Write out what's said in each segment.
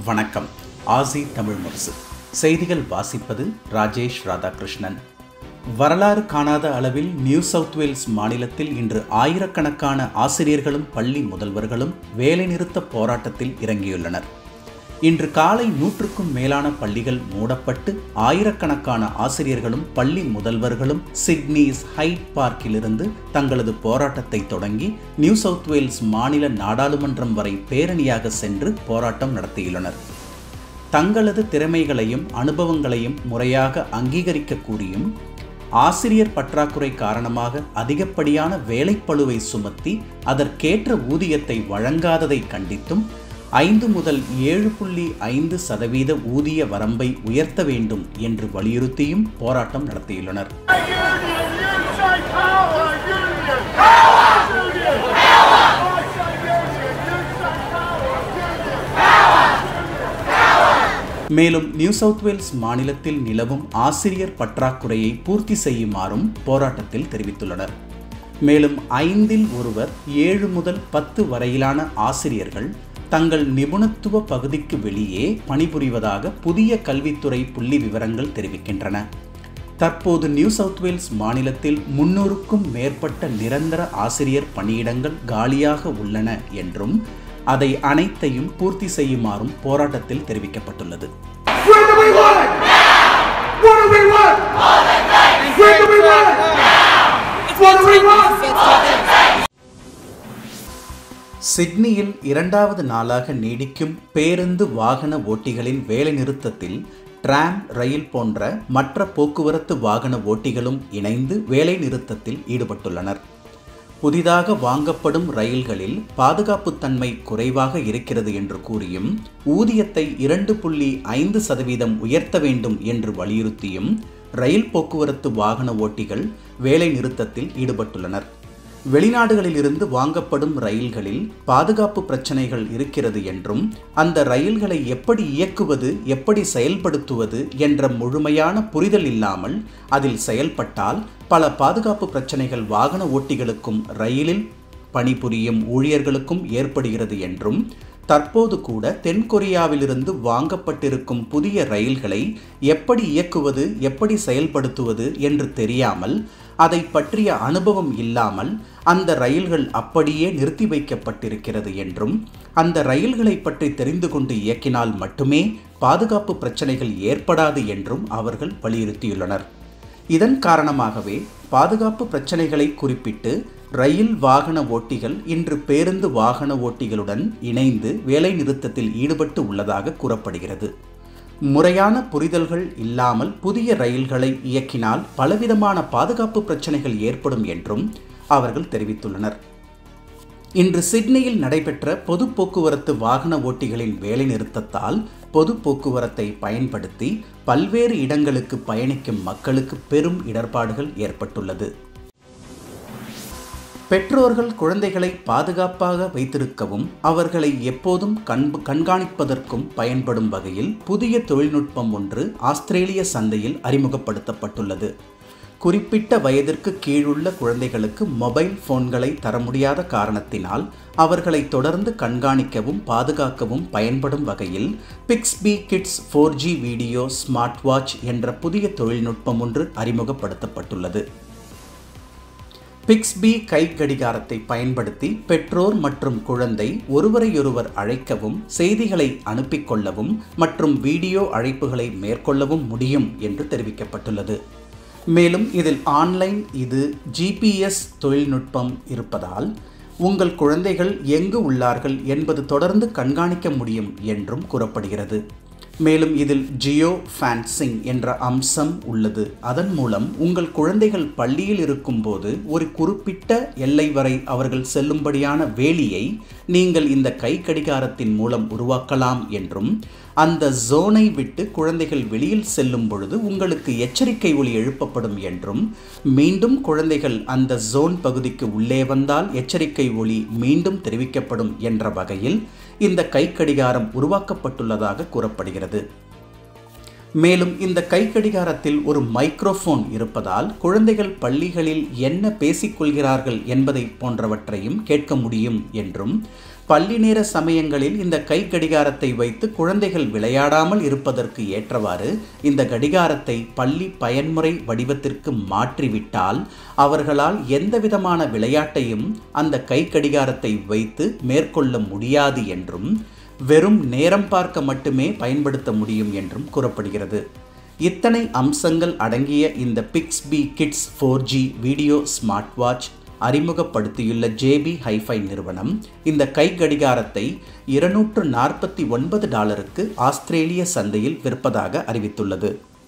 வணக்கம் ஆசி தமிழ் முரசு செய்திகள் வாசிப்பது ராஜேஷ் ராதாகிருஷ்ணன் வரலாறு காணாத அளவில் நியூ சவுத் வேல்ஸ் மாநிலத்தில் இன்று ஆயிரக்கணக்கான ஆசிரியர்களும் பள்ளி முதல்வர்களும் வேலைநிறுத்த போராட்டத்தில் இறங்கியுள்ளனர் இன்று காலை நூற்றுக்கும் மேலான பள்ளிகள் மூடப்பட்டு ஆயிரக்கணக்கான ஆசிரியர்களும் பள்ளி முதல்வர்களும் சிட்னிஸ் ஹைட் பார்க்கிலிருந்து தங்களது போராட்டத்தை தொடங்கி நியூ சவுத் வேல்ஸ் மாநில நாடாளுமன்றம் வரை பேரணியாக சென்று போராட்டம் நடத்தியுள்ளனர் தங்களது திறமைகளையும் அனுபவங்களையும் முறையாக அங்கீகரிக்க கூறியும் ஆசிரியர் பற்றாக்குறை காரணமாக அதிகப்படியான வேலைப்பளுவை சுமத்தி அதற்கேற்ற ஊதியத்தை வழங்காததை கண்டித்தும் ஐந்து முதல் ஏழு புள்ளி ஐந்து சதவீத ஊதிய வரம்பை உயர்த்த வேண்டும் என்று வலியுறுத்தியும் போராட்டம் நடத்தியுள்ளனர் Union, you say power, union! Power! Union! Power! I say union, you say power, union! மேலும் நியூ சவுத் வேல்ஸ் மாநிலத்தில் நிலவும் ஆசிரியர் பற்றாக்குறையை பூர்த்தி செய்யுமாறும் போராட்டத்தில் தெரிவித்துள்ளனர் மேலும் ஐந்தில் ஒருவர் ஏழு முதல் பத்து வரையிலான ஆசிரியர்கள் தங்கள் நிபுணத்துவ பகுதிக்கு வெளியே பணிபுரிவதாக புதிய கல்வித்துறை புள்ளி விவரங்கள் தெரிவிக்கின்றன தற்போது நியூ சவுத் வேல்ஸ் மாநிலத்தில் முன்னூறுக்கும் மேற்பட்ட நிரந்தர ஆசிரியர் பணியிடங்கள் காலியாக உள்ளன என்றும் அதை அனைத்தையும் பூர்த்தி செய்யுமாறும் போராட்டத்தில் தெரிவிக்கப்பட்டுள்ளது When do we want it? What do we want? When do we want it? What do we want? சிட்னியில் இரண்டாவது நாளாக நீடிக்கும் பேருந்து வாகன ஓட்டிகளின் வேலைநிறுத்தத்தில் டிராம் ரயில் போன்ற மற்ற போக்குவரத்து வாகன ஓட்டிகளும் இணைந்து வேலைநிறுத்தத்தில் ஈடுபட்டுள்ளனர் புதிதாக வாங்கப்படும் ரயில்களில் பாதுகாப்புத்தன்மை குறைவாக இருக்கிறது என்று கூறியும் ஊதியத்தை இரண்டு புள்ளி ஐந்து சதவீதம் உயர்த்த வேண்டும் என்று வலியுறுத்தியும் ரயில் போக்குவரத்து வாகன ஓட்டிகள் வேலைநிறுத்தத்தில் ஈடுபட்டுள்ளனர் வெளிநாடுகளிலிருந்து வாங்கப்படும் ரயில்களில் பாதுகாப்பு பிரச்சனைகள் இருக்கிறது என்றும் அந்த ரயில்களை எப்படி இயக்குவது எப்படி செயல்படுத்துவது என்ற முழுமையான புரிதல் இல்லாமல் அதில் செயல்பட்டால் பல பாதுகாப்பு பிரச்சனைகள் வாகன ஓட்டிகளுக்கும் ரயிலில் பணிபுரியும் ஊழியர்களுக்கும் ஏற்படுகிறது என்றும் தற்போது கூட தென்கொரியாவிலிருந்து வாங்கப்பட்டிருக்கும் புதிய ரயில்களை எப்படி இயக்குவது எப்படி செயல்படுத்துவது என்று தெரியாமல் அதை பற்றிய அனுபவம் இல்லாமல் அந்த ரயில்கள் அப்படியே நிறுத்தி வைக்கப்பட்டிருக்கிறது என்றும் அந்த ரயில்களை பற்றி தெரிந்து கொண்டு இயக்கினால் மட்டுமே பாதுகாப்பு பிரச்சனைகள் ஏற்படாது என்றும் அவர்கள் வலியுறுத்தியுள்ளனர் இதன் காரணமாகவே பாதுகாப்பு பிரச்சனைகளை குறிப்பிட்டு ரயில் வாகன ஓட்டிகள் இன்று பேருந்து வாகன ஓட்டிகளுடன் இணைந்து வேலைநிறுத்தத்தில் ஈடுபட்டு உள்ளதாக கூறப்படுகிறது முறையான புரிதல்கள் இல்லாமல் புதிய ரயில்களை இயக்கினால் பலவிதமான பாதுகாப்பு பிரச்சனைகள் ஏற்படும் என்றும் அவர்கள் தெரிவித்துள்ளனர் இன்று சிட்னியில் நடைபெற்ற பொது போக்குவரத்து வாகன ஓட்டிகளின் வேலைநிறுத்தத்தால் பொது போக்குவரத்தை பயன்படுத்தி பல்வேறு இடங்களுக்கு பயணிக்கும் மக்களுக்கு பெரும் இடர்பாடுகள் ஏற்பட்டுள்ளது பெற்றோர்கள் குழந்தைகளை பாதுகாப்பாக வைத்திருக்கவும் அவர்களை எப்போதும் கண் கண்காணிப்பதற்கும் பயன்படும் வகையில் புதிய தொழில்நுட்பம் ஒன்று ஆஸ்திரேலிய சந்தையில் அறிமுகப்படுத்தப்பட்டுள்ளது குறிப்பிட்ட வயதிற்கு கீழுள்ள குழந்தைகளுக்கு மொபைல் போன்களை தர முடியாத காரணத்தினால் அவர்களை தொடர்ந்து கண்காணிக்கவும் பாதுகாக்கவும் பயன்படும் வகையில் Bixby kids four G video smart watch என்ற புதிய தொழில்நுட்பம் ஒன்று அறிமுகப்படுத்தப்பட்டுள்ளது பிக்ஸ்பி கை கடிகாரத்தை பயன்படுத்தி பெற்றோர் மற்றும் குழந்தை ஒருவரையொருவர் அழைக்கவும் செய்திகளை அனுப்பிக் கொள்ளவும் மற்றும் வீடியோ அழைப்புகளை மேற்கொள்ளவும் முடியும் என்று தெரிவிக்கப்பட்டுள்ளது மேலும் இதில் ஆன்லைன் இது ஜிபிஎஸ் தொழில்நுட்பம் இருப்பதால் உங்கள் குழந்தைகள் எங்கு உள்ளார்கள் என்பது தொடர்ந்து கண்காணிக்க முடியும் என்றும் கூறப்படுகிறது மேலும் இதில் ஜியோ ஃபேன்சிங் என்ற அம்சம் உள்ளது அதன் மூலம் உங்கள் குழந்தைகள் பள்ளியில் இருக்கும்போது ஒரு குறிப்பிட்ட எல்லை வரை அவர்கள் செல்லும்படியான வேலியை நீங்கள் இந்த கை கடிகாரத்தின் மூலம் உருவாக்கலாம் என்றும் அந்த ஜோனை விட்டு குழந்தைகள் வெளியில் செல்லும் பொழுது உங்களுக்கு எச்சரிக்கை ஒலி எழுப்பப்படும் என்றும் மீண்டும் குழந்தைகள் அந்த ஜோன் பகுதிக்கு உள்ளே வந்தால் எச்சரிக்கை ஒலி மீண்டும் தெரிவிக்கப்படும் என்ற வகையில் இந்த கை கடிகாரம் உருவாக்கப்பட்டுள்ளதாக கூறப்படுகிறது மேலும் இந்த கைக்கடிகாரத்தில் ஒரு மைக்ரோஃபோன் இருப்பதால் குழந்தைகள் பள்ளிகளில் என்ன பேசிக்கொள்கிறார்கள் என்பதை போன்றவற்றையும் கேட்க முடியும் என்றும் பள்ளி நேர சமயங்களில் இந்த கை கடிகாரத்தை வைத்து குழந்தைகள் விளையாடாமல் இருப்பதற்கு ஏற்றவாறு இந்த கடிகாரத்தை பள்ளி பயன்முறை வடிவத்திற்கு மாற்றிவிட்டால் அவர்களால் எந்தவிதமான விளையாட்டையும் அந்த கை கடிகாரத்தை வைத்து மேற்கொள்ள முடியாது என்றும் வெறும் நேரம் பார்க்க மட்டுமே பயன்படுத்த முடியும் என்றும் கூறப்படுகிறது இத்தனை அம்சங்கள் அடங்கிய இந்த Bixby kids four G video smart watch அறிமுகப்படுத்தியுள்ள ஜேபி ஹைஃபை நிறுவனம் இந்த கை கடிகாரத்தை இருநூற்று நாற்பத்தி ஒன்பது டாலருக்கு ஆஸ்திரேலிய சந்தையில் விற்பதாக அறிவித்துள்ளது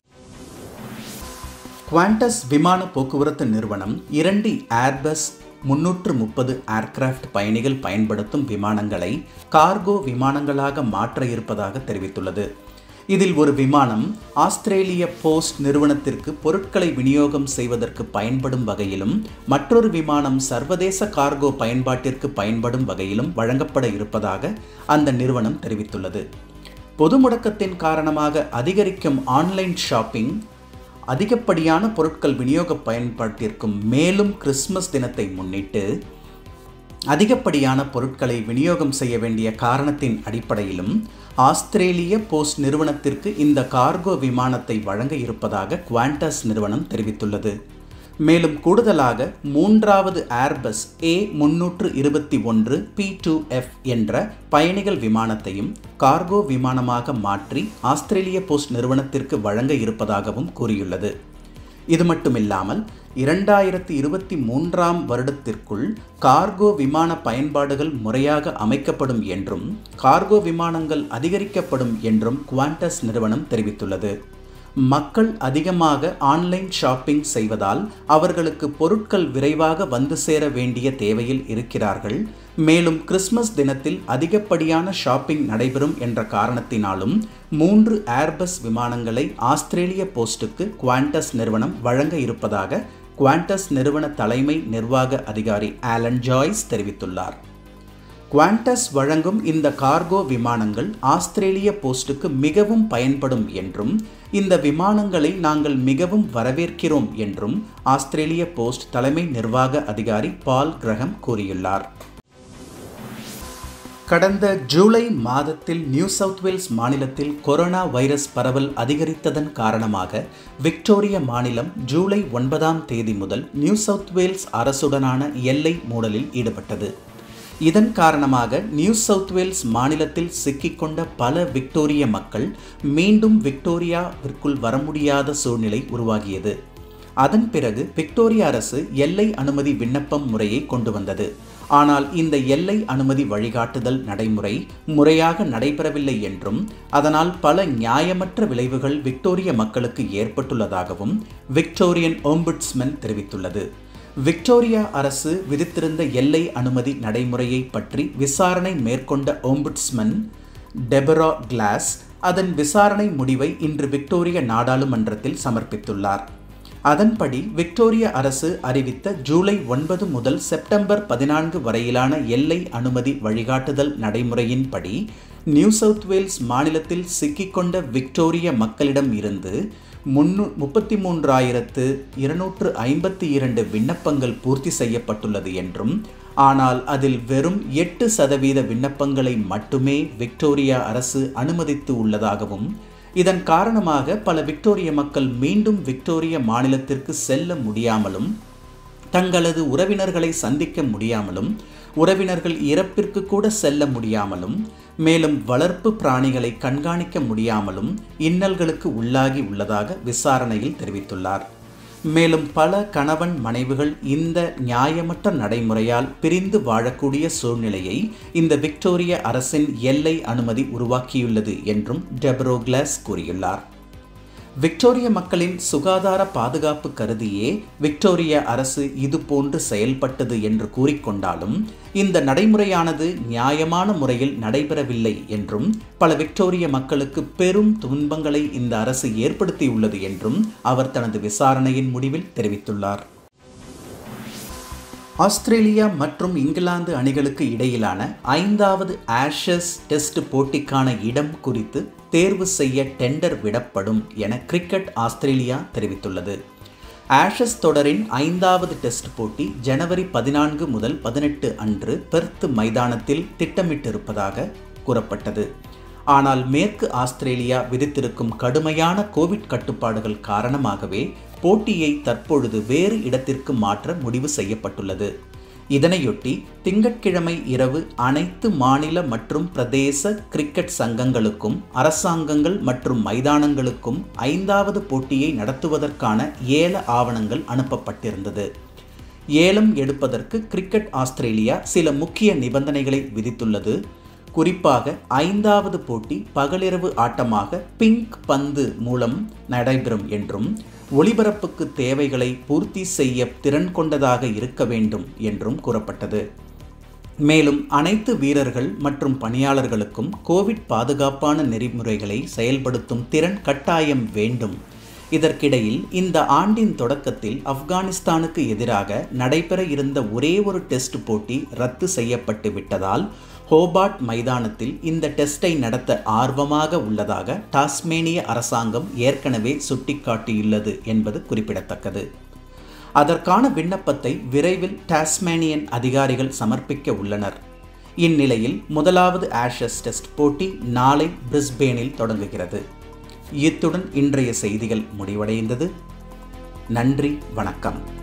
குவாண்டஸ் விமான போக்குவரத்து நிறுவனம் இரண்டு ஏர்பஸ் முன்னூற்று முப்பது ஏர்கிராஃப்ட் பயணிகள் பயன்படுத்தும் விமானங்களை கார்கோ விமானங்களாக மாற்ற இருப்பதாக தெரிவித்துள்ளது இதில் ஒரு விமானம் ஆஸ்திரேலிய போஸ்ட் நிறுவனத்திற்கு பொருட்களை விநியோகம் செய்வதற்கு பயன்படும் வகையிலும் மற்றொரு விமானம் சர்வதேச கார்கோ பயன்பாட்டிற்கு பயன்படும் வகையிலும் வழங்கப்பட இருப்பதாக அந்த நிறுவனம் தெரிவித்துள்ளது பொது முடக்கத்தின் காரணமாக அதிகரிக்கும் ஆன்லைன் ஷாப்பிங் அதிகப்படியான பொருட்கள் விநியோக பயன்பாட்டிற்கும் மேலும் கிறிஸ்மஸ் தினத்தை முன்னிட்டு அதிகப்படியான பொருட்களை விநியோகம் செய்ய வேண்டிய காரணத்தின் அடிப்படையிலும் ஆஸ்திரேலிய போஸ்ட் நிறுவனத்திற்கு இந்த கார்கோ விமானத்தை வழங்க இருப்பதாக குவாண்டஸ் நிறுவனம் தெரிவித்துள்ளது மேலும் கூடுதலாக மூன்றாவது ஏர்பஸ் ஏ முன்னூற்று இருபத்தி ஒன்று பி டூ எஃப் என்ற பயணிகள் விமானத்தையும் கார்கோ விமானமாக மாற்றி ஆஸ்திரேலிய போஸ்ட் நிறுவனத்திற்கு வழங்க இருப்பதாகவும் கூறியுள்ளது இது மட்டுமில்லாமல் இரண்டாயிரத்தி இருபத்தி மூன்றாம் வருடத்திற்குள் கார்கோ விமான பயன்பாடுகள் முறையாக அமைக்கப்படும் என்றும் கார்கோ விமானங்கள் அதிகரிக்கப்படும் என்றும் குவாண்டஸ் நிறுவனம் தெரிவித்துள்ளது மக்கள் அதிகமாக ஆன்லைன் ஷாப்பிங் செய்வதால் அவர்களுக்கு பொருட்கள் விரைவாக வந்து சேர வேண்டிய தேவையில் இருக்கிறார்கள் மேலும் கிறிஸ்மஸ் தினத்தில் அதிகப்படியான ஷாப்பிங் நடைபெறும் என்ற காரணத்தினாலும் மூன்று ஏர்பஸ் விமானங்களை ஆஸ்திரேலிய போஸ்டுக்கு குவாண்டஸ் நிறுவனம் வழங்க இருப்பதாக குவாண்டஸ் நிறுவன தலைமை நிர்வாக அதிகாரி ஆலன் ஜாய்ஸ் தெரிவித்துள்ளார் குவாண்டஸ் வழங்கும் இந்த கார்கோ விமானங்கள் ஆஸ்திரேலிய போஸ்டுக்கு மிகவும் பயன்படும் என்றும் இந்த விமானங்களை நாங்கள் மிகவும் வரவேற்கிறோம் என்றும் ஆஸ்திரேலிய போஸ்ட் தலைமை நிர்வாக அதிகாரி பால் கிரகம் கூறியுள்ளார் கடந்த ஜூலை மாதத்தில் நியூ சவுத் வேல்ஸ் மாநிலத்தில் கொரோனா வைரஸ் பரவல் அதிகரித்ததன் காரணமாக விக்டோரிய மாநிலம் ஜூலை ஒன்பதாம் தேதி முதல் நியூ சவுத் வேல்ஸ் அரசுடனான எல்லை மூடலில் ஈடுபட்டது இதன் காரணமாக நியூ சவுத் வேல்ஸ் மாநிலத்தில் சிக்கிக்கொண்ட பல விக்டோரிய மக்கள் மீண்டும் விக்டோரியாவிற்குள் வர முடியாத சூழ்நிலை உருவாகியது அதன் பிறகு விக்டோரிய அரசு எல்லை அனுமதி விண்ணப்பம் முறையை கொண்டு வந்தது ஆனால் இந்த எல்லை அனுமதி வழிகாட்டுதல் நடைமுறை முறையாக நடைபெறவில்லை என்றும் அதனால் பல நியாயமற்ற விளைவுகள் விக்டோரிய மக்களுக்கு ஏற்பட்டுள்ளதாகவும் விக்டோரியன் ஓம்புட்ஸ்மென் தெரிவித்துள்ளது விக்டோரியா அரசு விதித்திருந்த எல்லை அனுமதி நடைமுறையை பற்றி விசாரணை மேற்கொண்ட ஓம்புட்ஸ்மன் டெபரா கிளாஸ் அதன் விசாரணை முடிவை இன்று விக்டோரிய நாடாளுமன்றத்தில் சமர்ப்பித்துள்ளார் அதன்படி விக்டோரிய அரசு அறிவித்த ஜூலை ஒன்பது முதல் செப்டம்பர் பதினான்கு வரையிலான எல்லை அனுமதி வழிகாட்டுதல் நடைமுறையின்படி நியூ சவுத் வேல்ஸ் மாநிலத்தில் சிக்கிக்கொண்ட விக்டோரிய மக்களிடம் இருந்து முன்னு முப்பத்தி மூன்றாயிரத்து இருநூற்று ஐம்பத்தி இரண்டு விண்ணப்பங்கள் பூர்த்தி செய்யப்பட்டுள்ளது என்றும் ஆனால் அதில் வெறும் எட்டு சதவீத விண்ணப்பங்களை மட்டுமே விக்டோரியா அரசு அனுமதித்து உள்ளதாகவும் இதன் காரணமாக பல விக்டோரிய மக்கள் மீண்டும் விக்டோரிய மாநிலத்திற்கு செல்ல முடியாமலும் தங்களது உறவினர்களை சந்திக்க முடியாமலும் உறவினர்கள் இறப்பிற்கு கூட செல்ல முடியாமலும் மேலும் வளர்ப்பு பிராணிகளை கண்காணிக்க முடியாமலும் இன்னல்களுக்கு உள்ளாகி உள்ளதாக விசாரணையில் தெரிவித்துள்ளார் மேலும் பல கணவன் மனைவிகள் இந்த நியாயமற்ற நடைமுறையால் பிரிந்து வாழக்கூடிய சூழ்நிலையை இந்த விக்டோரிய அரசின் எல்லை அனுமதி உருவாக்கியுள்ளது என்றும் டெப்ரோக்ளாஸ் கூறியுள்ளார் விக்டோரிய மக்களின் சுகாதார பாதுகாப்பு கருதியே விக்டோரிய அரசு இதுபோன்று செயல்பட்டது என்று கூறிக்கொண்டாலும் இந்த நடைமுறையானது நியாயமான முறையில் நடைபெறவில்லை என்றும் பல விக்டோரிய மக்களுக்கு பெரும் துன்பங்களை இந்த அரசு ஏற்படுத்தியுள்ளது என்றும் அவர் தனது விசாரணையின் முடிவில் தெரிவித்துள்ளார் ஆஸ்திரேலியா மற்றும் இங்கிலாந்து அணிகளுக்கு இடையிலான ஐந்தாவது ஆஷஸ் டெஸ்ட் போட்டிக்கான இடம் குறித்து தேர்வு செய்ய டெண்டர் விடப்படும் என கிரிக்கெட் ஆஸ்திரேலியா தெரிவித்துள்ளது ஆஷஸ் தொடரின் ஐந்தாவது டெஸ்ட் போட்டி ஜனவரி பதினான்கு முதல் பதினெட்டு அன்று பெர்த் மைதானத்தில் திட்டமிட்டிருப்பதாக கூறப்பட்டது ஆனால் மேற்கு ஆஸ்திரேலியா விதித்திருக்கும் கடுமையான கோவிட் கட்டுப்பாடுகள் காரணமாகவே போட்டியை தற்பொழுது வேறு இடத்திற்கு மாற்ற முடிவு செய்யப்பட்டுள்ளது இதனையொட்டி திங்கட்கிழமை இரவு அனைத்து மாநில மற்றும் பிரதேச கிரிக்கெட் சங்கங்களுக்கும் அரசாங்கங்கள் மற்றும் மைதானங்களுக்கும் ஐந்தாவது போட்டியை நடத்துவதற்கான ஏல ஆவணங்கள் அனுப்பப்பட்டிருந்தது ஏலம் எடுப்பதற்கு கிரிக்கெட் ஆஸ்திரேலியா சில முக்கிய நிபந்தனைகளை விதித்துள்ளது குறிப்பாக ஐந்தாவது போட்டி பகலிரவு ஆட்டமாக பிங்க் பந்து மூலம் நடைபெறும் என்றும் ஒளிபரப்புக்கு தேவைகளை பூர்த்தி செய்ய திறன் கொண்டதாக இருக்க வேண்டும் என்றும் கூறப்பட்டது மேலும் அனைத்து வீரர்கள் மற்றும் பணியாளர்களுக்கும் கோவிட் பாதுகாப்பான நெறிமுறைகளை செயல்படுத்தும் திறன் கட்டாயம் வேண்டும் இதற்கிடையில் இந்த ஆண்டின் தொடக்கத்தில் ஆப்கானிஸ்தானுக்கு எதிராக நடைபெற இருந்த ஒரே ஒரு டெஸ்ட் போட்டி ரத்து செய்யப்பட்டு விட்டதால் ஹோபார்ட் மைதானத்தில் இந்த டெஸ்டை நடத்த ஆர்வமாக உள்ளதாக டாஸ்மேனிய அரசாங்கம் ஏற்கனவே சுட்டிக்காட்டியுள்ளது என்பது குறிப்பிடத்தக்கது அதற்கான விண்ணப்பத்தை விரைவில் டாஸ்மேனியன் அதிகாரிகள் சமர்ப்பிக்க உள்ளனர் இந்நிலையில் முதலாவது ஆஷஸ் டெஸ்ட் போட்டி நாளை பிரிஸ்பேனில் தொடங்குகிறது இத்துடன் இன்றைய செய்திகள் முடிவடைந்தது நன்றி வணக்கம்